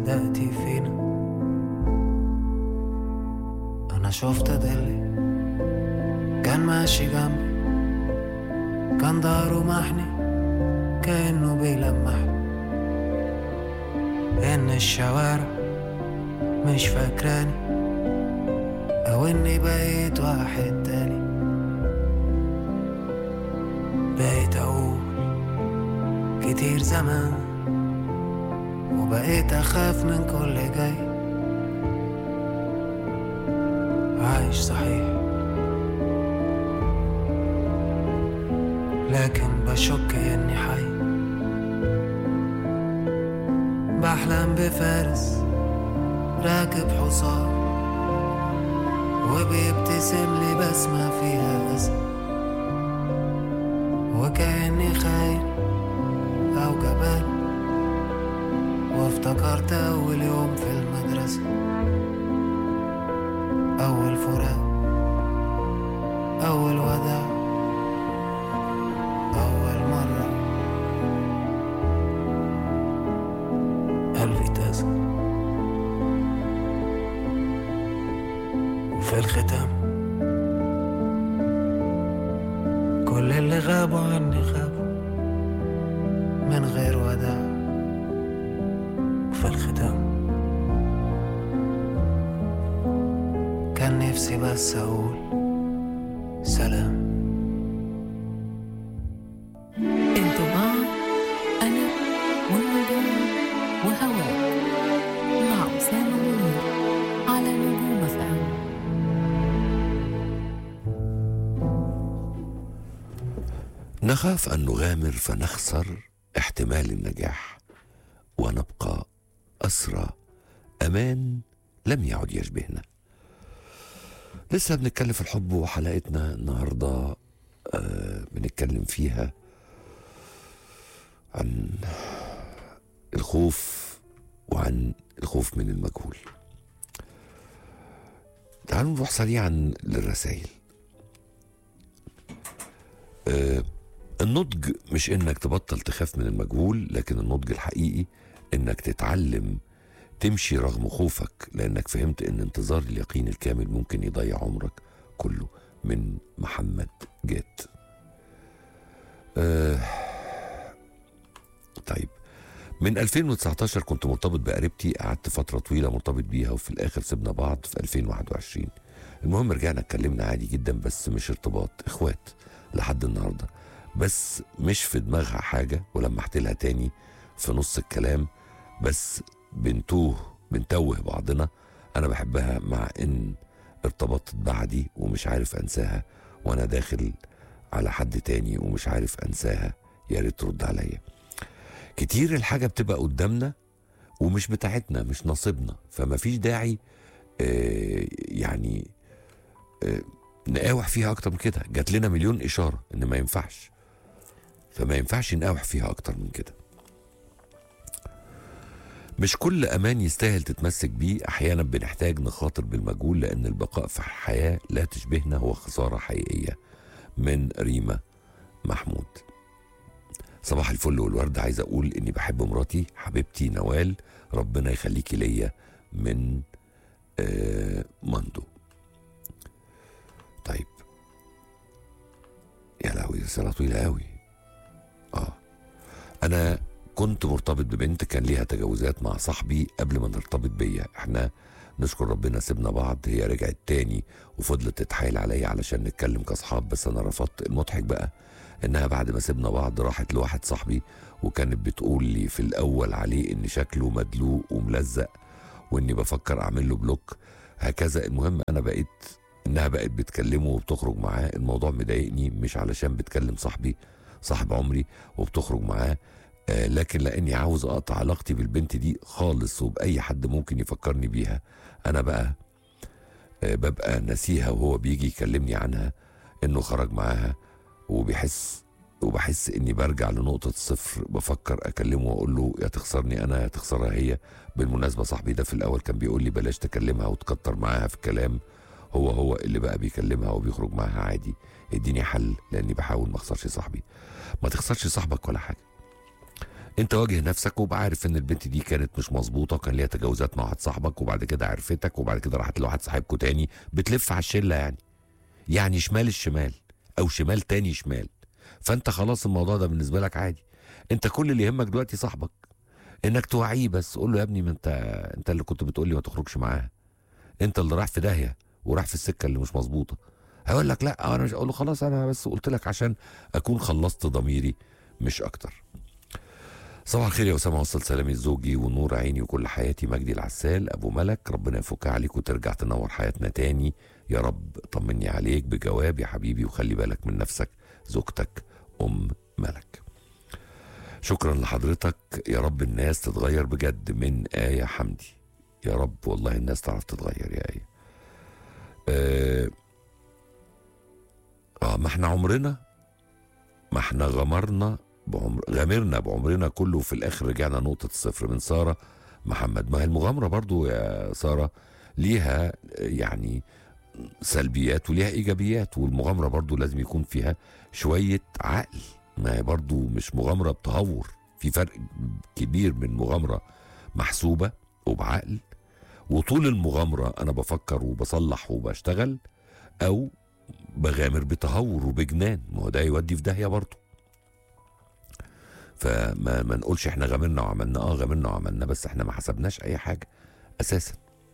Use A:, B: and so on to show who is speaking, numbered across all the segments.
A: صدقتي فينا أنا شفت ضلي كان ماشي جنبي كان ضهره محني كأنه بيلمحني إن الشوارع مش فاكراني أو إني بقيت واحد تاني بقيت أقول كتير زمان وبقيت أخاف من كل جاي عايش صحيح لكن بشك إني حي بحلم بفارس راكب حصان وبيبتسم لي بسمة فيها أسى وكأني خاين أو جبان وافتكرت أول يوم في المدرسة أول فراق أول وداع أول مرة قلبي تازه وفي الختام كل اللي غابوا عني غابوا من غير وداع وفي الختام كان نفسي بس أقول سلام
B: انتوا مع أنا والنجوم وهواك مع أسامة منير على نجوم اف ام
C: نخاف أن نغامر فنخسر احتمال النجاح ونبقى أسرى أمان لم يعد يشبهنا لسه بنتكلم في الحب وحلقتنا النهاردة آه بنتكلم فيها عن الخوف وعن الخوف من المجهول تعالوا نروح سريعا للرسائل آه النضج مش انك تبطل تخاف من المجهول لكن النضج الحقيقي انك تتعلم تمشي رغم خوفك لانك فهمت ان انتظار اليقين الكامل ممكن يضيع عمرك كله من محمد جات آه طيب من 2019 كنت مرتبط بقريبتي قعدت فترة طويلة مرتبط بيها وفي الآخر سيبنا بعض في 2021 المهم رجعنا اتكلمنا عادي جدا بس مش ارتباط اخوات لحد النهارده بس مش في دماغها حاجة ولمحت لها تاني في نص الكلام بس بنتوه بنتوه بعضنا أنا بحبها مع إن ارتبطت بعدي ومش عارف أنساها وأنا داخل على حد تاني ومش عارف أنساها يا ريت ترد عليا كتير الحاجة بتبقى قدامنا ومش بتاعتنا مش نصيبنا فما فيش داعي آه يعني آه نقاوح فيها اكتر من كده جات لنا مليون اشاره ان ما ينفعش فما ينفعش نقاوح فيها اكتر من كده مش كل امان يستاهل تتمسك بيه احيانا بنحتاج نخاطر بالمجهول لان البقاء في الحياه لا تشبهنا هو خساره حقيقيه من ريما محمود صباح الفل والورد عايز اقول اني بحب مراتي حبيبتي نوال ربنا يخليكي ليا من آه مندو طيب يا لهوي رسالة طويلة قوي اه انا كنت مرتبط ببنت كان ليها تجاوزات مع صاحبي قبل ما نرتبط بيا احنا نشكر ربنا سيبنا بعض هي رجعت تاني وفضلت تتحايل عليا علشان نتكلم كاصحاب بس انا رفضت المضحك بقى انها بعد ما سيبنا بعض راحت لواحد صاحبي وكانت بتقول لي في الاول عليه ان شكله مدلوق وملزق واني بفكر اعمل له بلوك هكذا المهم انا بقيت انها بقت بتكلمه وبتخرج معاه الموضوع مضايقني مش علشان بتكلم صاحبي صاحب عمري وبتخرج معاه آه لكن لاني عاوز اقطع علاقتي بالبنت دي خالص وباي حد ممكن يفكرني بيها انا بقى آه ببقى ناسيها وهو بيجي يكلمني عنها انه خرج معاها وبيحس وبحس اني برجع لنقطة الصفر بفكر اكلمه واقول له يا تخسرني انا يا تخسرها هي بالمناسبة صاحبي ده في الاول كان بيقول لي بلاش تكلمها وتكتر معاها في الكلام هو هو اللي بقى بيكلمها وبيخرج معاها عادي اديني حل لاني بحاول ما اخسرش صاحبي ما تخسرش صاحبك ولا حاجه انت واجه نفسك وبقى عارف ان البنت دي كانت مش مظبوطه وكان ليها تجاوزات مع واحد صاحبك وبعد كده عرفتك وبعد كده راحت لواحد صاحبكوا تاني بتلف على الشله يعني يعني شمال الشمال او شمال تاني شمال فانت خلاص الموضوع ده بالنسبه لك عادي انت كل اللي يهمك دلوقتي صاحبك انك توعيه بس قول له يا ابني ما انت انت اللي كنت بتقول لي ما تخرجش معاها انت اللي راح في داهيه وراح في السكه اللي مش مظبوطه هيقول لك لا انا مش اقول له خلاص انا بس قلت لك عشان اكون خلصت ضميري مش اكتر صباح الخير يا اسامه وصل سلامي لزوجي ونور عيني وكل حياتي مجدي العسال ابو ملك ربنا يفك عليك وترجع تنور حياتنا تاني يا رب طمني عليك بجواب يا حبيبي وخلي بالك من نفسك زوجتك ام ملك شكرا لحضرتك يا رب الناس تتغير بجد من آية حمدي يا رب والله الناس تعرف تتغير يا آية آه, آه ما احنا عمرنا ما احنا غمرنا بعمر غامرنا بعمرنا كله وفي الاخر رجعنا نقطة الصفر من سارة محمد ما هي المغامرة برضو يا سارة ليها يعني سلبيات وليها ايجابيات والمغامرة برضو لازم يكون فيها شوية عقل ما هي برضو مش مغامرة بتهور في فرق كبير من مغامرة محسوبة وبعقل وطول المغامرة أنا بفكر وبصلح وبشتغل أو بغامر بتهور وبجنان ما هو ده يودي في داهية برضه فما ما نقولش احنا غامرنا وعملنا اه غامرنا وعملنا بس احنا ما حسبناش اي حاجة اساسا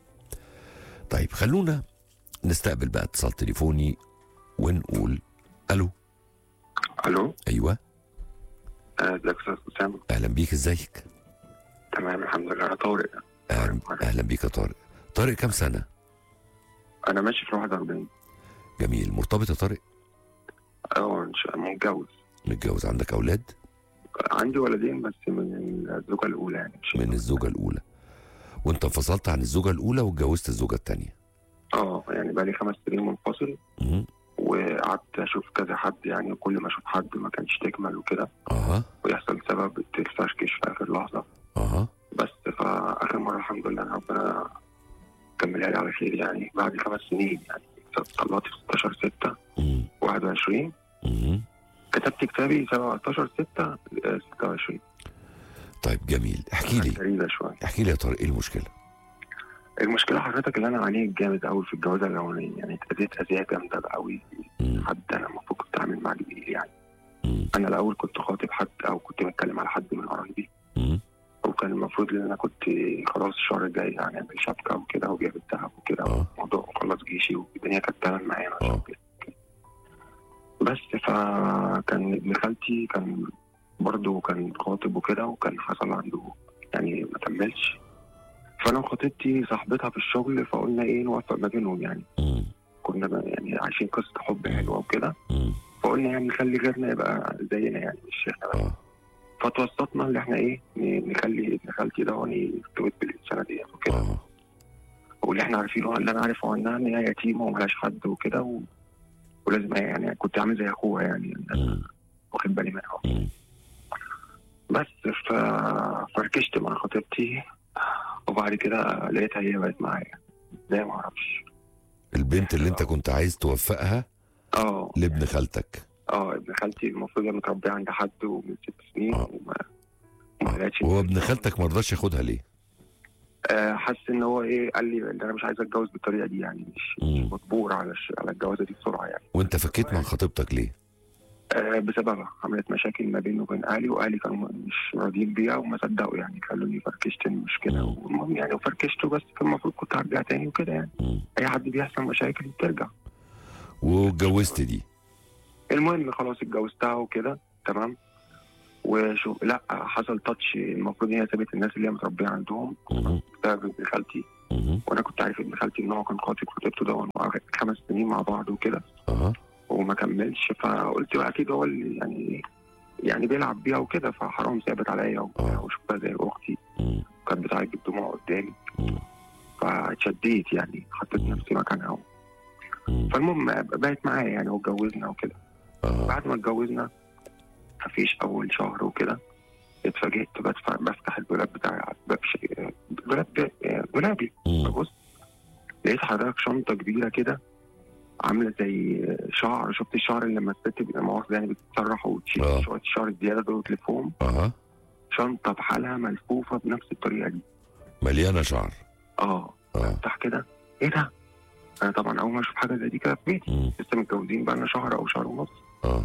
C: طيب خلونا نستقبل بقى اتصال تليفوني ونقول الو
D: الو
C: ايوه
D: آه، ازيك يا استاذ اسامه
C: اهلا بيك ازيك
D: تمام الحمد لله انا طارق
C: اهلا اهلا بيك يا طارق طارق كام سنة
D: انا ماشي في 41
C: جميل مرتبط يا طارق
D: اه ان شاء الله متجوز
C: متجوز عندك اولاد
D: عندي ولدين بس من الزوجه الاولى يعني مش
C: من الزوجة الأولى وأنت انفصلت عن الزوجة الأولى واتجوزت الزوجة الثانية
D: اه يعني بقى لي خمس سنين منفصل وقعدت اشوف كذا حد يعني وكل ما اشوف حد ما كانش تكمل وكده
C: أها
D: ويحصل سبب تفركش في اخر لحظه
C: أها
D: بس فاخر مره الحمد لله ربنا كملها لي على خير يعني بعد خمس سنين يعني طلعت في 16 6
C: مم.
D: 21
C: مم.
D: كتبت كتابي 17 6 26
C: طيب جميل احكي لي
D: غريبه شويه
C: احكي لي يا طارق ايه المشكلة
D: المشكله حضرتك اللي انا عانيت جامد قوي في الجوازه الاولانيه يعني اتاذيت اذيه جامده قوي
C: مم.
D: حد انا المفروض كنت اعمل معاه جميل يعني
C: مم.
D: انا الاول كنت خاطب حد او كنت بتكلم على حد من قرايبي
C: مم.
D: وكان المفروض ان انا كنت خلاص الشهر الجاي هنعمل شبكه وكده وجايب الذهب وكده
C: اه
D: الموضوع خلص جيشي والدنيا كانت تمام معايا ما شاء
C: اه.
D: الله. بس فكان ابن خالتي كان برضه كان خاطب وكده وكان حصل عنده يعني ما كملش فانا وخطيبتي صاحبتها في الشغل فقلنا ايه نوفق ما بينهم يعني
C: مم.
D: كنا بقى يعني عايشين قصه حب حلوه وكده
C: مم.
D: فقلنا يعني نخلي غيرنا يبقى زينا يعني مش احنا بس
C: اه
D: فتوسطنا اللي احنا ايه ن- نخلي ابن خالتي ده هو يرتبط بالانسانه ديت وكده
C: اه
D: واللي احنا عارفينه اللي انا عارفه عنها ان هي يتيمه وملهاش حد وكده و... ولازم يعني كنت عامل زي اخوها يعني
C: مم.
D: واخد بالي منها
C: مم.
D: بس ف... فركشت مع خطيبتي وبعد كده لقيتها هي بقت معايا ازاي ما اعرفش
C: البنت اللي انت كنت عايز توفقها
D: اه
C: لابن خالتك
D: اه ابن خالتي المفروض هي متربيه عند حد ومن ست سنين
C: آه.
D: وما ما لقيتش
C: هو ابن خالتك ما رضاش ياخدها ليه؟
D: آه حس ان هو ايه قال لي ان انا مش عايز اتجوز بالطريقه دي يعني مش
C: مم.
D: مش مجبور على الش... على الجوازه دي بسرعه يعني
C: وانت فكيت مع خطيبتك ليه؟
D: آه بسببها عملت مشاكل ما بيني وبين اهلي واهلي كانوا مش راضيين بيها وما صدقوا يعني خلوني فركشت المشكله
C: مم.
D: والمهم يعني وفركشته بس كان المفروض كنت هرجع تاني وكده يعني
C: مم.
D: اي حد بيحصل مشاكل بترجع
C: واتجوزت دي
D: المهم خلاص اتجوزتها وكده تمام وشو لا حصل تاتش المفروض هي سابت الناس اللي هي متربيه عندهم
C: مم.
D: بسبب ابن خالتي
C: مم.
D: وانا كنت عارف ابن خالتي ان هو كان خاطب خطيبته ده وقعدت خمس سنين مع بعض وكده
C: اه
D: وما كملش فقلت بقى اكيد هو اللي يعني يعني بيلعب بيها وكده فحرام ثابت عليا وبتاع
C: آه.
D: وشفتها زي اختي
C: مم.
D: كانت بتعيط بالدموع قدامي
C: مم.
D: فاتشديت يعني حطيت
C: مم.
D: نفسي مكانها
C: مم.
D: فالمهم بقت معايا يعني واتجوزنا وكده
C: اه
D: بعد ما اتجوزنا مفيش اول شهر وكده اتفاجئت بدفع بفتح الدولاب بتاع بمشي دولاب دولابي
C: مم.
D: ببص لقيت حضرتك شنطه كبيره كده عامله زي شعر شفت الشعر اللي لما الست بيبقى مؤاخذه يعني بتتسرح وتشيل
C: آه.
D: شويه الشعر الزياده دول وتلفهم
C: اه
D: شنطه بحالها ملفوفه بنفس الطريقه دي
C: مليانه شعر
D: اه
C: اه
D: افتح كده ايه ده؟ انا طبعا اول ما اشوف حاجه زي دي كده في بيتي
C: مم.
D: لسه متجوزين بقى لنا شهر او شهر ونص
C: اه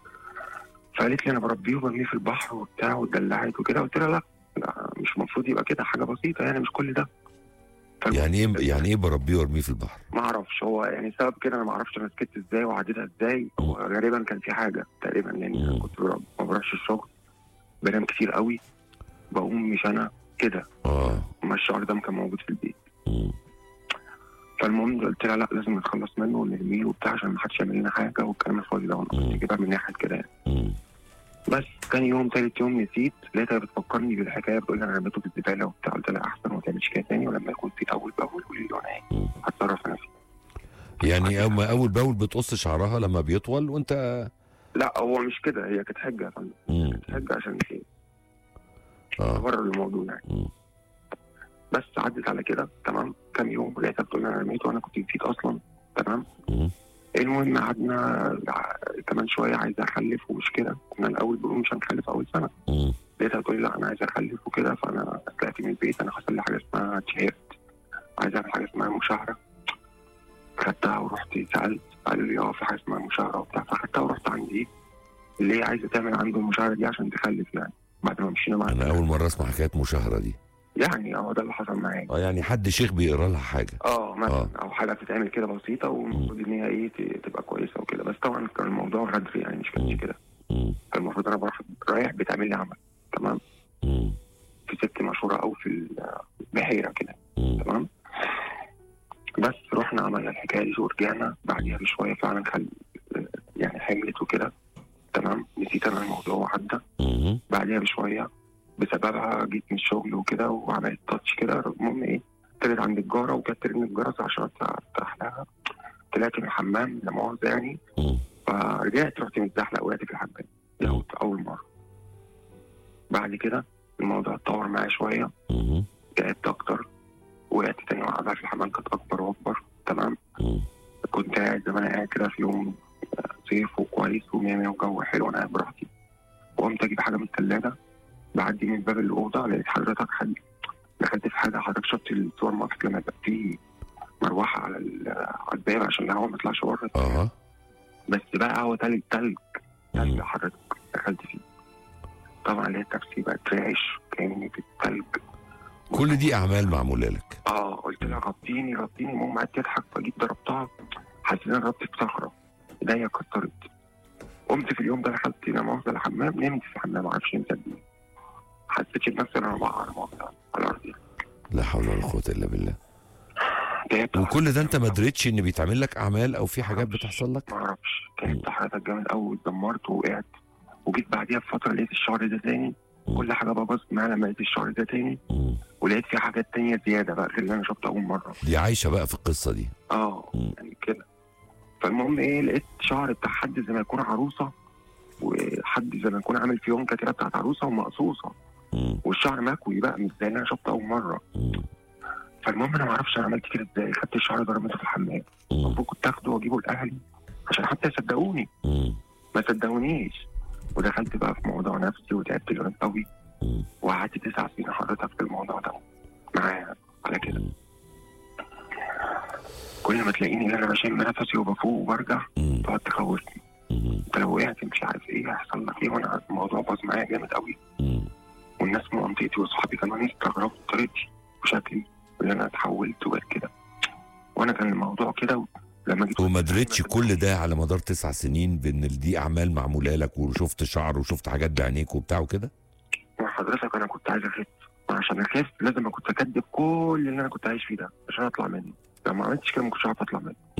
D: فقالت لي انا بربيه وبرميه في البحر وبتاع واتدلعت وكده قلت لها لا لا مش المفروض يبقى كده حاجه بسيطه يعني مش كل ده فالمهم-
C: يعني ايه يعني ايه بربيه وارميه في البحر
D: ما اعرفش هو يعني سبب كده انا ما اعرفش انا سكت ازاي وعديتها ازاي هو غالبا كان في حاجه تقريبا لان
C: مم.
D: انا كنت بر- ما بروحش الشغل بنام كتير قوي بقوم مش انا كده
C: اه
D: ما الشعر ده كان موجود في البيت
C: مم.
D: فالمهم قلت لها لا لازم نتخلص منه ونرميه وبتاع عشان ما حدش يعمل لنا حاجه والكلام الفاضي ده وانا
C: مم.
D: قلت كده من ناحيه كده يعني.
C: مم.
D: بس تاني يوم تالت يوم نسيت لقيتها بتفكرني بالحكايه بتقول لي انا رميته في الزباله وبتاع قلت لها احسن ما تعملش كده تاني ولما يكون في اول باول قولي لي وانا ايه
C: مم.
D: هتصرف انا فيه
C: يعني اما اول باول بتقص شعرها لما بيطول وانت
D: لا هو مش كده هي كانت حجه يا فندم
C: مم.
D: كانت حجه عشان ايه
C: اه
D: بره الموضوع يعني
C: مم.
D: بس عدت على كده تمام كام يوم لقيتها بتقول لي انا رميته وانا كنت نسيت اصلا تمام
C: مم.
D: المهم قعدنا ع- كمان شويه عايز اخلف ومش كده كنا الاول بنقول مش هنخلف اول سنه
C: مم.
D: لقيتها بتقول لي لا انا عايز اخلف وكده فانا طلعت من البيت انا حصل لي حاجه اسمها اتشهرت عايز اعمل حاجه اسمها مشاهره خدتها ورحت سالت قالوا لي اه في حاجه اسمها مشاهره وبتاع فخدتها ورحت عند ايه اللي هي عايزه تعمل عنده المشاهره دي عشان تخلف يعني بعد ما مشينا مع
C: انا اول مره اسمع حكايه مشاهره دي
D: يعني اه ده اللي حصل معايا
C: اه يعني حد شيخ بيقرا لها حاجه
D: اه مثلا
C: آه.
D: او حاجه بتتعمل كده بسيطه والمفروض ان هي ايه ت- تبقى كويسه وكده بس طبعا كان الموضوع غدر يعني مش كانش
C: مم.
D: كده
C: مم.
D: كان المفروض انا بروح رايح بتعمل لي عمل تمام
C: مم.
D: في ست مشهوره او في البحيره كده
C: مم.
D: تمام بس رحنا عملنا الحكايه دي ورجعنا بعديها بشويه فعلا خل يعني حملت وكده تمام نسيت انا الموضوع وعدى
C: مم.
D: بعديها بشويه بسببها جيت من الشغل وكده وعملت تاتش كده المهم ايه طلعت عند الجاره وكانت ترن الجرس عشان افتح لها طلعت من الحمام لا مؤاخذه يعني
C: مم.
D: فرجعت رحت متزحلق وقعت في الحمام دي
C: مم.
D: أول- اول مره بعد كده الموضوع اتطور معايا شويه
C: مم.
D: تعبت اكتر وقعت تاني وقعت في الحمام كانت اكبر واكبر تمام
C: مم.
D: كنت قاعد زي ما انا قاعد كده في يوم آه، صيف وكويس ومية مية وجو حلو وانا قاعد براحتي وقمت اجيب حاجه من الثلاجه بعدي من باب الاوضه لقيت حضرتك حد دخلت في حاجه حضرتك شفت السوبر ماركت لما يبقى فيه مروحه على ال- على الباب عشان الهواء ما يطلعش بره
C: اه
D: بس بقى هو تلج تلج تلج
C: مم.
D: حضرتك دخلت فيه طبعا لقيت نفسي بترعش كاني في التلج
C: كل دي اعمال معموله لك
D: اه قلت لها غطيني غطيني المهم قعدت تضحك فجيت ضربتها حسيت ان انا ضربت في صخره ايديا اتكسرت قمت في اليوم ده دخلت لا مؤاخذه الحمام نمت في الحمام معرفش نمت قد ايه حسيتش بنفسي ان انا بقع لا مؤاخذه على الارض يعني.
C: لا حول ولا قوه الا بالله
D: تعبت
C: وكل ده انت ما دريتش ان بيتعمل لك اعمال او في حاجات بتحصل لك
D: ما اعرفش كانت حضرتك جامد قوي واتدمرت ووقعت وجيت بعديها بفتره لقيت الشعر ده تاني
C: مم.
D: كل حاجه بقى باظت معايا لما لقيت الشعر ده تاني
C: مم.
D: ولقيت في حاجات تانية زياده بقى غير اللي انا شفته اول مره
C: دي عايشه بقى في القصه دي
D: اه
C: مم.
D: يعني كده فالمهم ايه لقيت شعر بتاع حد زي ما يكون عروسه وحد زي ما يكون عامل فيونكه كده بتاعت عروسه ومقصوصه
C: مم.
D: والشعر مكوي بقى مش زي اللي انا شفته اول مره
C: مم.
D: فالمهم انا ما اعرفش انا عملت كده ازاي خدت الشعر ده رميته في الحمام
C: مم.
D: المفروض كنت اخده واجيبه لاهلي عشان حتى يصدقوني
C: مم.
D: ما صدقونيش ودخلت بقى في موضوع نفسي وتعبت جامد قوي
C: مم.
D: وقعدت تسع سنين حضرتك في الموضوع ده معايا على كده
C: مم.
D: كل ما تلاقيني ان انا بشم نفسي وبفوق وبرجع
C: مم.
D: تقعد تخوفني
C: مم.
D: انت لو وقعت مش عارف ايه هيحصل لك ايه وانا الموضوع باظ معايا جامد قوي
C: مم.
D: والناس من منطقتي واصحابي كمان استغربوا طريقتي وشكلي وان انا اتحولت وبقيت كده وانا كان الموضوع كده لما جيت
C: وما دريتش كل ده على مدار تسع سنين بان دي اعمال معموله لك وشفت شعر وشفت حاجات بعينيك وبتاع وكده
D: مع حضرتك انا كنت عايز اخف وعشان اخف لازم كنت اكدب كل اللي انا كنت عايش فيه ده عشان اطلع منه لو ما عملتش كده ما كنتش عارف اطلع منه